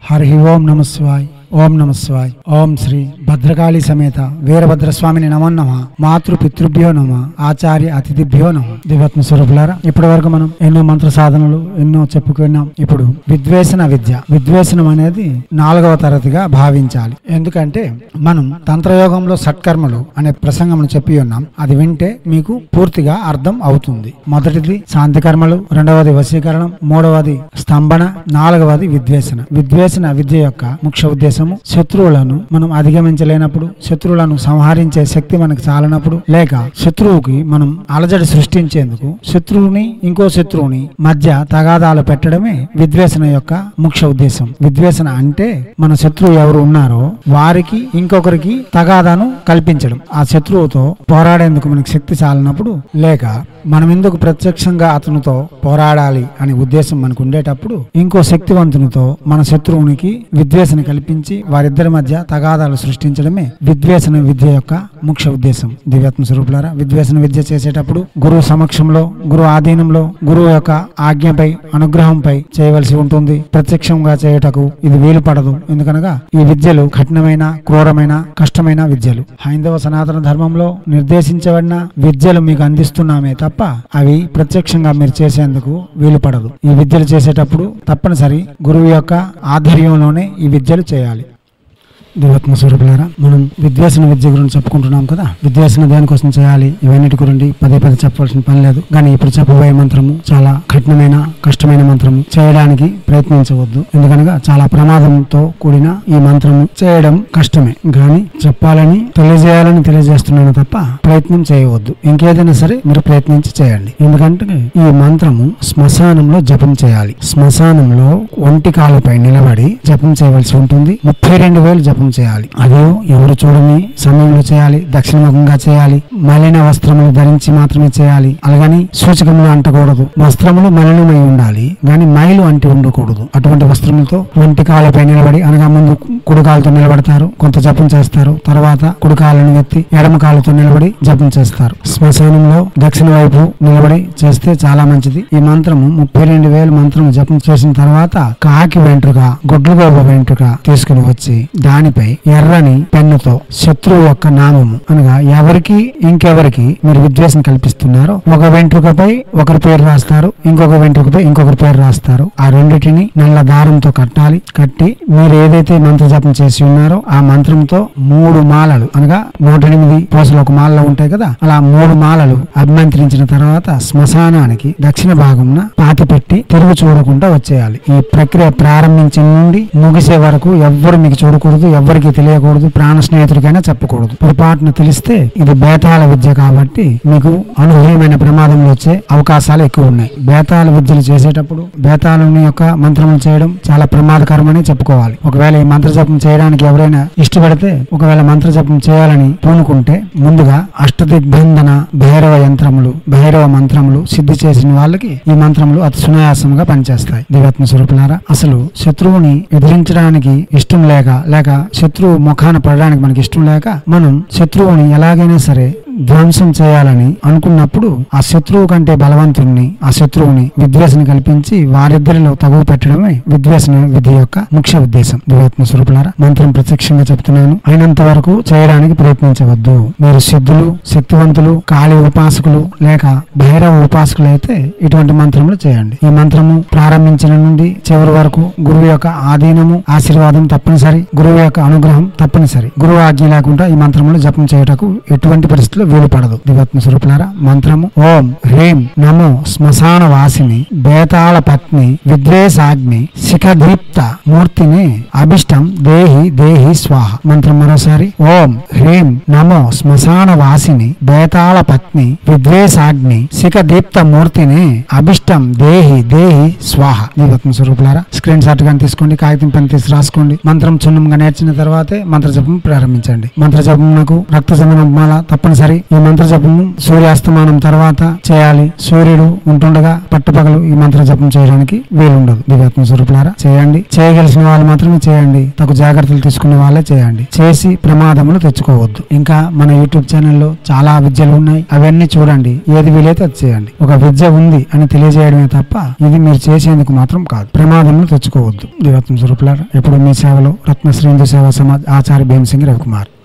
హరి ఓం నమ శివాయ్ ఓం నమ శివాయ్ ఓం శ్రీ భద్రకాళి సమేత వీరభద్ర స్వామిని నమో నమ మాతృ పితృభ్యో నమ ఆచార్య అతిథిభ్యో నమ దివాత్మ స్వరూపులారా ఇప్పటి వరకు మనం ఎన్నో మంత్ర సాధనలు ఎన్నో చెప్పుకున్నాం ఇప్పుడు విద్వేషణ విద్య విద్వేషణం అనేది నాలుగవ తరగతిగా భావించాలి ఎందుకంటే మనం తంత్రయోగంలో సత్కర్మలు అనే ప్రసంగం చెప్పి ఉన్నాం అది వింటే మీకు పూర్తిగా అర్థం అవుతుంది మొదటిది శాంతి కర్మలు రెండవది వశీకరణం మూడవది స్తంభన నాలుగవది విద్వేషణ విద్వేషణ విద్య యొక్క ముఖ్య ఉద్దేశము శత్రువులను మనం అధిగమించలేనప్పుడు శత్రువులను సంహరించే శక్తి మనకు చాలనప్పుడు లేక శత్రువుకి మనం అలజడి సృష్టించేందుకు శత్రువుని ఇంకో శత్రువుని మధ్య తగాదాలు పెట్టడమే విద్వేషణ యొక్క ముఖ్య ఉద్దేశం విద్వేషణ అంటే మన శత్రువు ఎవరు ఉన్నారో వారికి ఇంకొకరికి తగాదాను కల్పించడం ఆ శత్రువుతో పోరాడేందుకు మనకి శక్తి చాలినప్పుడు లేక మనం ఎందుకు ప్రత్యక్షంగా అతనితో పోరాడాలి అనే ఉద్దేశం మనకు ఉండేటప్పుడు ఇంకో శక్తివంతునితో మన శత్రువునికి విద్వేషణ కల్పించి వారిద్దరి మధ్య తగాదాలు సృష్టించడమే విద్వేషణ విద్య యొక్క ముఖ్య ఉద్దేశం దివ్యాత్మ స్వరూపులారా విద్వేషణ విద్య చేసేటప్పుడు గురువు సమక్షంలో గురువు ఆధీనంలో గురువు యొక్క ఆజ్ఞపై అనుగ్రహంపై చేయవలసి ఉంటుంది ప్రత్యక్షంగా చేయుటకు ఇది వీలు పడదు ఎందుకనగా ఈ విద్యలు కఠినమైన క్రూరమైన కష్టమైన విద్యలు హైందవ సనాతన ధర్మంలో నిర్దేశించబడిన విద్యలు మీకు అందిస్తున్నామే తప్ప అవి ప్రత్యక్షంగా మీరు చేసేందుకు వీలు పడదు ఈ విద్యలు చేసేటప్పుడు తప్పనిసరి గురువు యొక్క ఆధ్వర్యంలోనే ఈ విద్యలు చేయాలి దివాత్మ స్వరూపులారా మనం విద్వేషణ విద్య గురించి చెప్పుకుంటున్నాం కదా విద్వేషణ దేనికోసం చేయాలి ఇవన్నిటి గురించి పదే పదే చెప్పవలసిన పని లేదు కానీ ఇప్పుడు చెప్పబోయే మంత్రము చాలా కఠినమైన కష్టమైన మంత్రము చేయడానికి ప్రయత్నించవద్దు ఎందుకనగా చాలా ప్రమాదంతో కూడిన ఈ మంత్రము చేయడం కష్టమే కానీ చెప్పాలని తెలియజేయాలని తెలియజేస్తున్నాను తప్ప ప్రయత్నం చేయవద్దు ఇంకేదైనా సరే మీరు ప్రయత్నించి చేయండి ఎందుకంటే ఈ మంత్రము శ్మశానంలో జపం చేయాలి శ్మశానంలో ఒంటి కాలుపై నిలబడి జపం చేయవలసి ఉంటుంది ముప్పై రెండు వేలు జపం చేయాలి అదే ఎవరు చూడని సమయంలో చేయాలి దక్షిణముఖంగా చేయాలి మలిన వస్త్రములు ధరించి మాత్రమే చేయాలి అలాగని సూచకములు అంటకూడదు వస్త్రములు మలినమై ఉండాలి కానీ మైలు అంటి ఉండకూడదు అటువంటి వస్త్రములతో ఒంటి కాళ్ళపై నిలబడి అనగా ముందు కుడి కాలుతో నిలబడతారు కొంత జపం చేస్తారు తర్వాత కుడి కాళ్ళను ఎత్తి ఎడమ కాళ్ళతో నిలబడి జపం చేస్తారు శ్మశానంలో దక్షిణ వైపు నిలబడి చేస్తే చాలా మంచిది ఈ మంత్రము ముప్పై రెండు వేల మంత్రము జపం చేసిన తర్వాత కాకి వెంట్రుక గుడ్లు గోబ వెంట్రుక తీసుకుని వచ్చి దానిపై ఎర్రని పెన్నుతో శత్రువు యొక్క నామము అనగా ఎవరికి ఇంకెవరికి మీరు విద్వేషం కల్పిస్తున్నారో ఒక వెంట్రుకపై ఒకరి పేరు రాస్తారు ఇంకొక వెంట్రుకపై ఇంకొకరి పేరు రాస్తారు ఆ రెండిటిని నల్ల దారంతో కట్టాలి కట్టి మీరు ఏదైతే మంత్ర జపం చేసి ఉన్నారో ఆ మంత్రంతో మూడు మాలలు అనగా నూట ఎనిమిది పూసలు ఒక మాలలో ఉంటాయి కదా అలా మూడు మాలలు అభిమంత్రించిన తర్వాత శ్మశానానికి దక్షిణ భాగంన పాతి పెట్టి తిరుగు చూడకుండా వచ్చేయాలి ఈ ప్రక్రియ ప్రారంభించిన నుండి ముగిసే వరకు ఎవ్వరు మీకు చూడకూడదు ఎవ్వరికి తెలియకూడదు ప్రాణ స్నేహితుడికైనా చెప్పకూడదు పొరపాటున తెలిస్తే ఇది బేతాళ విద్య కాబట్టి మీకు అనూహ్యమైన ప్రమాదంలో వచ్చే అవకాశాలు ఎక్కువ ఉన్నాయి బేతాళ విద్యలు చేసేటప్పుడు బేతాళుని యొక్క మంత్రములు చేయడం చాలా ప్రమాదకరమని చెప్పుకోవాలి ఒకవేళ ఈ మంత్ర జపం చేయడానికి ఎవరైనా ఇష్టపడితే ఒకవేళ మంత్ర జపం చేయాలని పూనుకుంటే ముందుగా అష్టదిగ్బంధన భైరవ యంత్రములు భైరవ మంత్రములు సిద్ధి చేసిన వాళ్ళకి ఈ మంత్రములు అతి సునాయాసంగా పనిచేస్తాయి దివాత్మ స్వరూపులారా అసలు శత్రువుని ఎదిరించడానికి ఇష్టం లేక లేక శత్రువు ముఖాన పడడానికి మనకి ఇష్టం లేక మనం శత్రువుని ఎలాగైనా సరే ధ్వంసం చేయాలని అనుకున్నప్పుడు ఆ శత్రువు కంటే బలవంతుణ్ణి ఆ శత్రువుని విద్వేషణ కల్పించి వారిద్దరిలో తగువ పెట్టడమే విద్వేషణ విధి యొక్క ముఖ్య ఉద్దేశం దివాత్మ స్వరూపులారా మంత్రం ప్రత్యక్షంగా చెప్తున్నాను అయినంత వరకు చేయడానికి ప్రయత్నించవద్దు మీరు సిద్ధులు శక్తివంతులు కాళీ ఉపాసకులు లేక భైరవ ఉపాసకులు అయితే ఇటువంటి మంత్రములు చేయండి ఈ మంత్రము ప్రారంభించిన నుండి చివరి వరకు గురువు యొక్క ఆధీనము ఆశీర్వాదం తప్పనిసరి గురువు యొక్క అనుగ్రహం తప్పనిసరి గురువు ఆజ్ఞ లేకుండా ఈ మంత్రములు జపం చేయుటకు ఎటువంటి పరిస్థితుల్లో వీలు పడదు దివాత్మ స్వరూపులారా మంత్రము ఓం హ్రీం నమో శ్మశాన వాసిని బేతాళ పత్ని విద్వేషాగ్ని శిఖదీప్త మూర్తిని అభిష్టం దేహి దేహి స్వాహ మంత్రం మరోసారి ఓం హ్రీం నమో శ్మశాన వాసిని బేతాళ పత్ని విద్వేషాగ్ని శిఖదీప్త మూర్తిని అభిష్టం దేహి దేహి స్వాహ దివాత్మ స్వరూపులారా స్క్రీన్ షాట్ గాని తీసుకోండి కాగితం పెన్ తీసి రాసుకోండి మంత్రం చున్నంగా నేర్చిన తర్వాతే మంత్ర జపం ప్రారంభించండి మంత్ర జపం నాకు రక్త సంబంధం మాల తప్పనిసరి ఉంటాయి ఈ మంత్ర జపము సూర్యాస్తమానం తర్వాత చేయాలి సూర్యుడు ఉంటుండగా పట్టుపగలు ఈ మంత్ర జపం చేయడానికి వీలుండదు దివ్యాత్మ స్వరూపులారా చేయండి చేయగలిసిన వాళ్ళు మాత్రమే చేయండి తగు జాగ్రత్తలు తీసుకునే వాళ్ళే చేయండి చేసి ప్రమాదములు తెచ్చుకోవద్దు ఇంకా మన యూట్యూబ్ ఛానల్లో చాలా విద్యలు ఉన్నాయి అవన్నీ చూడండి ఏది వీలైతే అది చేయండి ఒక విద్య ఉంది అని తెలియజేయడమే తప్ప ఇది మీరు చేసేందుకు మాత్రం కాదు ప్రమాదములు తెచ్చుకోవద్దు దివ్యాత్మ స్వరూపులారా ఎప్పుడు మీ సేవలో రత్న శ్రేందు సేవా సమాజ్ ఆచార్య భీమసింగ్ రవికుమార్